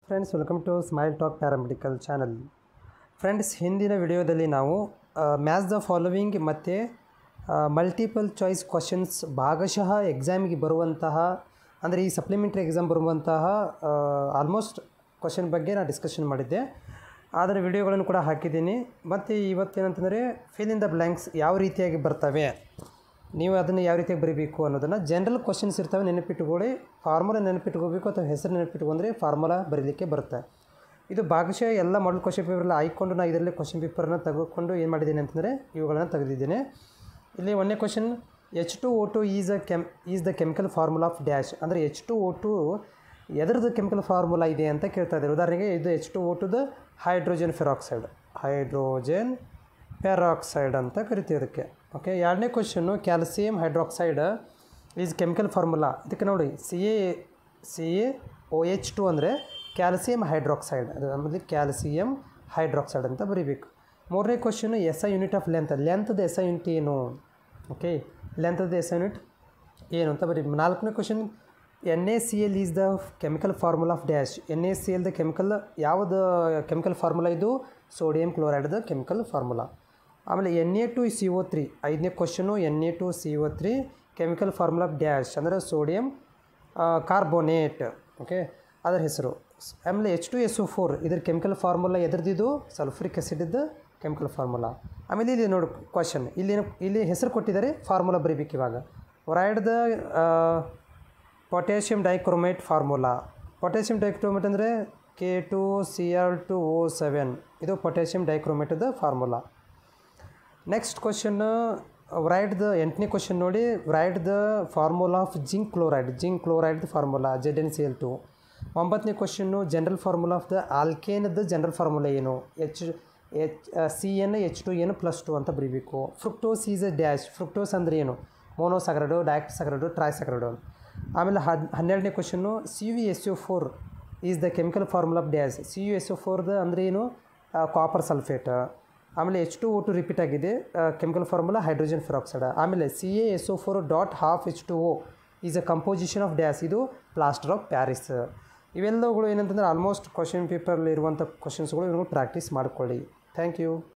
friends welcome to Smile Talk paramedical channel friends ಹಿಂದಿನ ವಿಡಿಯೋದಲ್ಲಿ ನಾವು ಮ್ಯಾಚ್ ದ ಫಾಲೋವಿಂಗ್ ಮತ್ತು ಮಲ್ಟಿಪಲ್ ಚಾಯ್ಸ್ ಕ್ವಶನ್ಸ್ ಭಾಗಶಃ ಎಕ್ಸಾಮಿಗೆ ಬರುವಂತಹ ಅಂದರೆ ಈ ಸಪ್ಲಿಮೆಂಟ್ರಿ ಎಕ್ಸಾಮ್ ಬರುವಂತಹ ಆಲ್ಮೋಸ್ಟ್ ಕ್ವಶನ್ ಬಗ್ಗೆ ನಾನು ಡಿಸ್ಕಷನ್ ಮಾಡಿದ್ದೆ ಅದರ ವಿಡಿಯೋಗಳನ್ನು ಕೂಡ ಹಾಕಿದ್ದೀನಿ ಮತ್ತು ಇವತ್ತೇನಂತಂದರೆ ಫಿಲ್ ಇನ್ ದ ಬ್ಲ್ಯಾಂಕ್ಸ್ ಯಾವ ರೀತಿಯಾಗಿ ಬರ್ತವೆ ನೀವು ಅದನ್ನು ಯಾವ ರೀತಿಯಾಗಿ ಬರೀಬೇಕು ಅನ್ನೋದನ್ನು ಜನರಲ್ ಕ್ವಶನ್ಸ್ ಇರ್ತವೆ ನೆನಪಿಟ್ಟುಕೊಳ್ಳಿ ಫಾರ್ಮುಲಾ ನೆನಪಿಟ್ಕೋಬೇಕು ಅಥವಾ ಹೆಸರು ನೆನಪಿಟ್ಕೊಂಡ್ರೆ ಫಾರ್ಮುಲಾ ಬರೀಲಿಕ್ಕೆ ಬರುತ್ತೆ ಇದು ಭಾಗಶಃ ಎಲ್ಲ ಮಾಡಲ್ ಕ್ವಶನ್ ಪೇಪರಲ್ಲಿ ಆಯ್ಕೊಂಡು ನಾನು ಇದರಲ್ಲಿ ಕ್ವಶನ್ ಪೇಪರನ್ನು ತೆಗೆದುಕೊಂಡು ಏನು ಮಾಡಿದ್ದೀನಿ ಅಂತಂದರೆ ಇವುಗಳನ್ನು ತೆಗೆದಿದ್ದೇನೆ ಇಲ್ಲಿ ಒಂದನೇ question H two O two is a chem is the chemical formula of dash ಅಂದರೆ ಎಚ್ ಟು ಓ ಟು ಎದ್ರದ್ದು ಕೆಮಿಕಲ್ ಫಾರ್ಮುಲಾ ಇದೆ ಅಂತ ಕೇಳ್ತಾ ಇದ್ದಾರೆ ಉದಾಹರಣೆಗೆ ಇದು ಎಚ್ ಟು ಓ ಟುದು ಹೈಡ್ರೋಜನ್ ಫೆರಾಕ್ಸೈಡ್ ಹೈಡ್ರೋಜನ್ ಪೆರಾಕ್ಸೈಡ್ ಅಂತ ಕರಿತೀವಿ ಅದಕ್ಕೆ ಓಕೆ ಎರಡನೇ question calcium hydroxide is chemical formula ಇದಕ್ಕೆ ನೋಡಿ C A C A O H two ಅಂದರೆ ಕ್ಯಾಲ್ಸಿಯಂ ಹೈಡ್ರಾಕ್ಸೈಡ್ ಅದು ಆಮೇಲೆ ಕ್ಯಾಲ್ಸಿಯಂ ಹೈಡ್ರಾಕ್ಸೈಡ್ ಅಂತ ಬರೀಬೇಕು ಮೂರನೇ question S I unit of length ಲೆಂತ್ದು ಎಸ್ ಐ ಯೂನಿಟ್ ಏನು ಓಕೆ ಲೆಂತ್ದು ಎಸ್ ಐ ಯೂನಿಟ್ ಏನು ಅಂತ ಬರೀ ನಾಲ್ಕನೇ question N A C L is the chemical formula of dash N A C L the chemical ಯಾವುದು ಕೆಮಿಕಲ್ ಫಾರ್ಮುಲಾ ಇದು sodium ಕ್ಲೋರೈಡ್ದ ಕೆಮಿಕಲ್ ಫಾರ್ಮುಲಾ ಆಮೇಲೆ N A two C O three ಐದನೇ question N A two C O three chemical formula of dash ಅಂದರೆ sodium carbonate okay ಅದರ ಹೆಸರು ಆಮೇಲೆ H two S O four ಇದ್ರ ಕೆಮಿಕಲ್ ಫಾರ್ಮುಲಾ ಎದ್ರದ್ದು ಸಲ್ಫ್ರಿಕ್ ಆ್ಯಸಿಡ್ದು ಕೆಮಿಕಲ್ ಫಾರ್ಮುಲಾ ಆಮೇಲೆ ಇಲ್ಲಿ ನೋಡು ಕ್ವಶನ್ ಇಲ್ಲಿ ಇಲ್ಲಿ ಹೆಸರು ಕೊಟ್ಟಿದ್ದಾರೆ ಫಾರ್ಮುಲಾ ಬರೀಬೇಕು ಇವಾಗ write the potassium dichromate formula potassium dichromate ಅಂದರೆ K two C R two O seven ಇದು ಪೊಟ್ಯಾಷಿಯಮ್ ಡೈಕ್ರೋಮೇಟದ formula next question write the ಎಂಟನೇ ಕ್ವಶನ್ ನೋಡಿ write the formula of zinc chloride zinc chloride formula Z N C L two ಒಂಬತ್ತನೇ question general formula of the ಆಲ್ಕೇನದ general formula ಏನು H H C N H two ಏನು plus two ಅಂತ ಬರೀಬೇಕು fructose is a dash fructose ಅಂದರೆ ಏನು monosaccharide disaccharide trisaccharide ಆಮೇಲೆ ಹದ್ ಹನ್ನೆರಡನೇ question C U S U four is the chemical formula of dash C U S U ಫೋರ್ದ ಅಂದರೆ ಏನು ಕಾಪರ್ ಸಲ್ಫೇಟ್ ಆಮೇಲೆ H two O two repeat ಆಗಿದೆ ಕೆಮಿಕಲ್ ಫಾರ್ಮುಲಾ ಹೈಡ್ರೋಜನ್ ಫೆರಾಕ್ಸೈಡ್ ಆಮೇಲೆ C A S O four dot half H two O is a composition of dash ಇದು plaster of Paris ಇವೆಲ್ಲವುಗಳು ಏನಂತಂದರೆ almost question ಪೇಪರಲ್ಲಿ ಇರುವಂಥ ಕ್ವಶನ್ಸ್ಗಳು ಇವ್ರು practice ಮಾಡ್ಕೊಳ್ಳಿ thank you